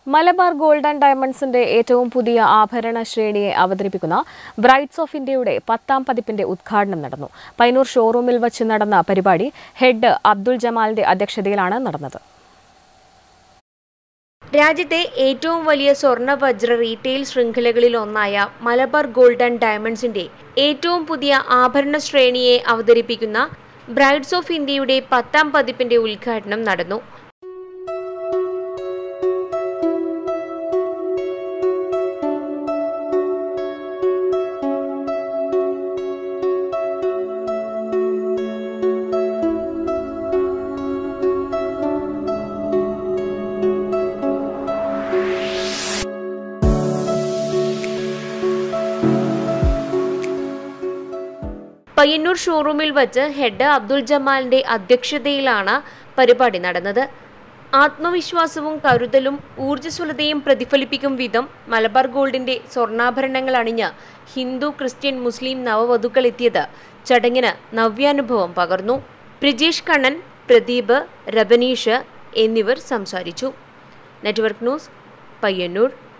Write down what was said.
Malabar gold and ഡയമണ്ട്സിന്റെ ഏറ്റവും പുതിയ ആഭരണ ശ്രേണിയെ അവതരിപ്പിക്കുന്ന ബ്രൈറ്റ്സ് ഓഫ് ഇന്ത്യയുടെ പത്താം പതിപ്പിന്റെ ഉദ്ഘാടനം നടന്നു പൈനൂർ ഷോറൂമിൽ വച്ച് നടന്ന പരിപാടി ഹെഡ് അബ്ദുൾ ജമാലിന്റെ അധ്യക്ഷതയിലാണ് നടന്നത് രാജ്യത്തെ ഏറ്റവും വലിയ സ്വർണ്ണ വജ്ര റീറ്റെയിൽ ശൃംഖലകളിൽ ഒന്നായ മലബാർ ഗോൾഡ് ആൻഡ് ഡയമണ്ട്സിന്റെ ഏറ്റവും പുതിയ ആഭരണ ശ്രേണിയെ അവതരിപ്പിക്കുന്ന ബ്രൈഡ്സ് ഓഫ് ഇന്ത്യയുടെ പത്താം പതിപ്പിന്റെ ഉദ്ഘാടനം നടന്നു പയ്യന്നൂർ ഷോറൂമിൽ വച്ച് ഹെഡ് അബ്ദുൾ ജമാലിന്റെ അധ്യക്ഷതയിലാണ് പരിപാടി നടന്നത് ആത്മവിശ്വാസവും കരുതലും ഊർജ്ജസ്വലതയും പ്രതിഫലിപ്പിക്കും വിധം മലബാർ ഗോൾഡിന്റെ സ്വർണ്ണാഭരണങ്ങൾ അണിഞ്ഞ് ഹിന്ദു ക്രിസ്ത്യൻ മുസ്ലിം നവവധുക്കൾ എത്തിയത് ചടങ്ങിന് നവ്യാനുഭവം പകർന്നു ബ്രിജേഷ് കണ്ണൻ പ്രദീപ് രബനീഷ് എന്നിവർ സംസാരിച്ചു നെറ്റ്വർക്ക് ന്യൂസ് പയ്യന്നൂർ